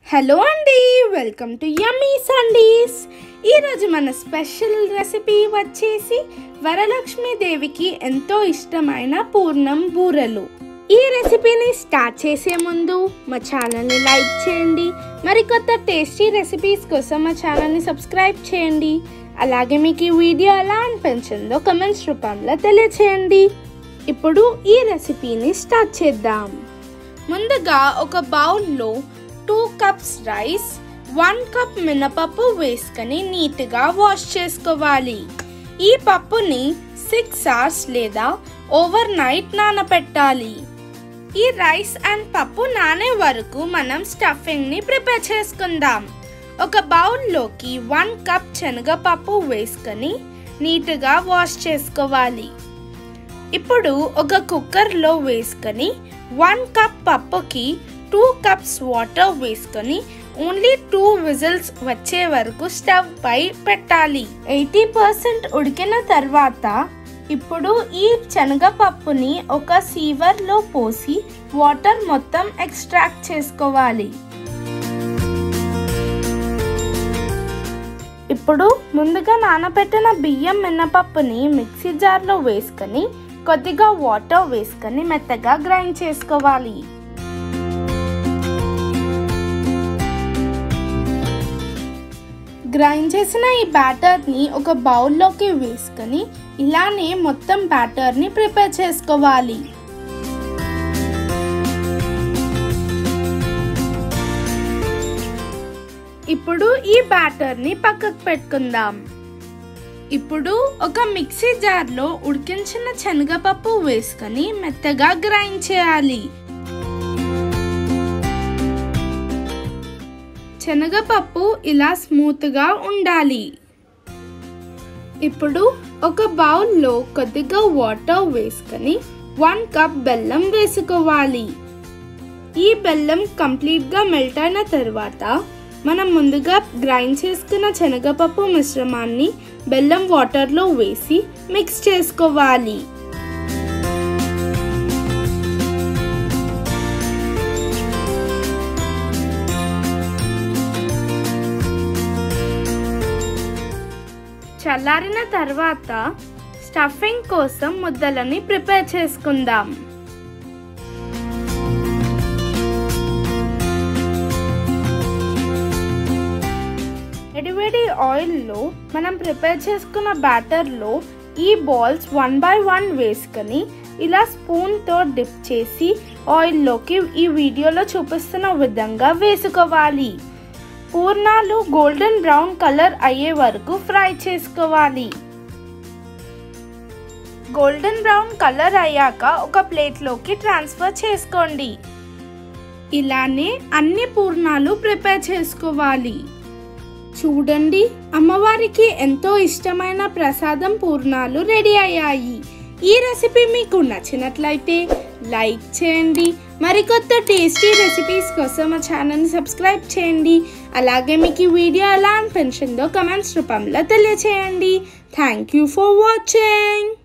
hello అండి welcome to యమ్మీ సండీస్ ఈరోజు మన స్పెషల్ రెసిపీ వచ్చేసి వరలక్ష్మి దేవికి ఎంతో ఇష్టమైన పూర్ణం బూరెలు ఈ రెసిపీని స్టార్ట్ చేసే ముందు మా ఛానల్ని లైక్ చేయండి మరికొత్త టేస్టీ రెసిపీస్ కోసం మా ఛానల్ని సబ్స్క్రైబ్ చేయండి అలాగే మీకు ఈ వీడియో ఎలా అనిపించిందో కమెంట్స్ రూపంలో తెలియచేయండి ఇప్పుడు ఈ రెసిపీని స్టార్ట్ చేద్దాం ముందుగా ఒక బౌల్లో two cups rice one cup మినపప్పు వేసుకొని నీట్గా వాష్ చేసుకోవాలి ఈ పప్పుని సిక్స్ అవర్స్ లేదా ఓవర్ నైట్ నానబెట్టాలి ఈ రైస్ అండ్ పప్పు నానే వరకు మనం స్టఫింగ్ని ప్రిపేర్ చేసుకుందాం ఒక బౌల్లోకి వన్ కప్ శనగపప్పు వేసుకొని నీట్గా వాష్ చేసుకోవాలి ఇప్పుడు ఒక కుక్కర్లో వేసుకొని వన్ కప్ పప్పుకి టూ కప్స్ వాటర్ వేసుకొని ఓన్లీ టూ విజిల్స్ వచ్చే వరకు స్టవ్ పై పెట్టాలి ఎయిటీ పర్సెంట్ ఉడికిన తర్వాత ఇప్పుడు ఈ శనగపప్పుని ఒక సీవర్లో పోసి వాటర్ మొత్తం ఎక్స్ట్రాక్ట్ చేసుకోవాలి ఇప్పుడు ముందుగా నానబెట్టిన బియ్యం మినపప్పుని మిక్సీ జార్లో వేసుకొని కొద్దిగా వాటర్ వేసుకొని మెత్తగా గ్రైండ్ చేసుకోవాలి గ్రైండ్ చేసిన ఈ బ్యాటర్ని ఒక బౌల్లోకి వేసుకొని ఇలానే మొత్తం బ్యాటర్ని ప్రిపేర్ చేసుకోవాలి ఇప్పుడు ఈ బ్యాటర్ని పక్కకు పెట్టుకుందాం ఇప్పుడు ఒక మిక్సీ జార్లో ఉడికించిన శనగపప్పు వేసుకొని మెత్తగా గ్రైండ్ చేయాలి శనగపప్పు ఇలా స్మూత్గా ఉండాలి ఇప్పుడు ఒక బౌల్లో కొద్దిగా వాటర్ వేసుకొని వన్ కప్ బెల్లం వేసుకోవాలి ఈ బెల్లం కంప్లీట్గా మెల్ట్ అయిన తర్వాత మనం ముందుగా గ్రైండ్ చేసుకున్న శనగపప్పు మిశ్రమాన్ని బెల్లం వాటర్లో వేసి మిక్స్ చేసుకోవాలి చల్లారిన తర్వాత స్టఫింగ్ కోసం ముద్దలని ప్రిపేర్ చేసుకుందాం వేడివేడి ఆయిల్లో మనం ప్రిపేర్ చేసుకున్న బ్యాటర్లో ఈ బాల్స్ వన్ బై వన్ వేసుకొని ఇలా స్పూన్తో డిప్ చేసి ఆయిల్లోకి ఈ వీడియోలో చూపిస్తున్న విధంగా వేసుకోవాలి పూర్ణాలు గోల్డెన్ బ్రౌన్ కలర్ అయ్యే వరకు ఫ్రై చేసుకోవాలి గోల్డెన్ బ్రౌన్ కలర్ అయ్యాక ఒక ప్లేట్లోకి ట్రాన్స్ఫర్ చేసుకోండి ఇలానే అన్ని పూర్ణాలు ప్రిపేర్ చేసుకోవాలి చూడండి అమ్మవారికి ఎంతో ఇష్టమైన ప్రసాదం పూర్ణాలు రెడీ అయ్యాయి ఈ రెసిపీ మీకు నచ్చినట్లయితే లైక్ చేయండి మరికొత్త టేస్టీ రెసిపీస్ కోసం మా ఛానల్ని సబ్స్క్రైబ్ చేయండి అలాగే మీకు ఈ వీడియో ఎలా అనిపించిందో కమెంట్స్ రూపంలో తెలియచేయండి థ్యాంక్ యూ ఫర్ వాచింగ్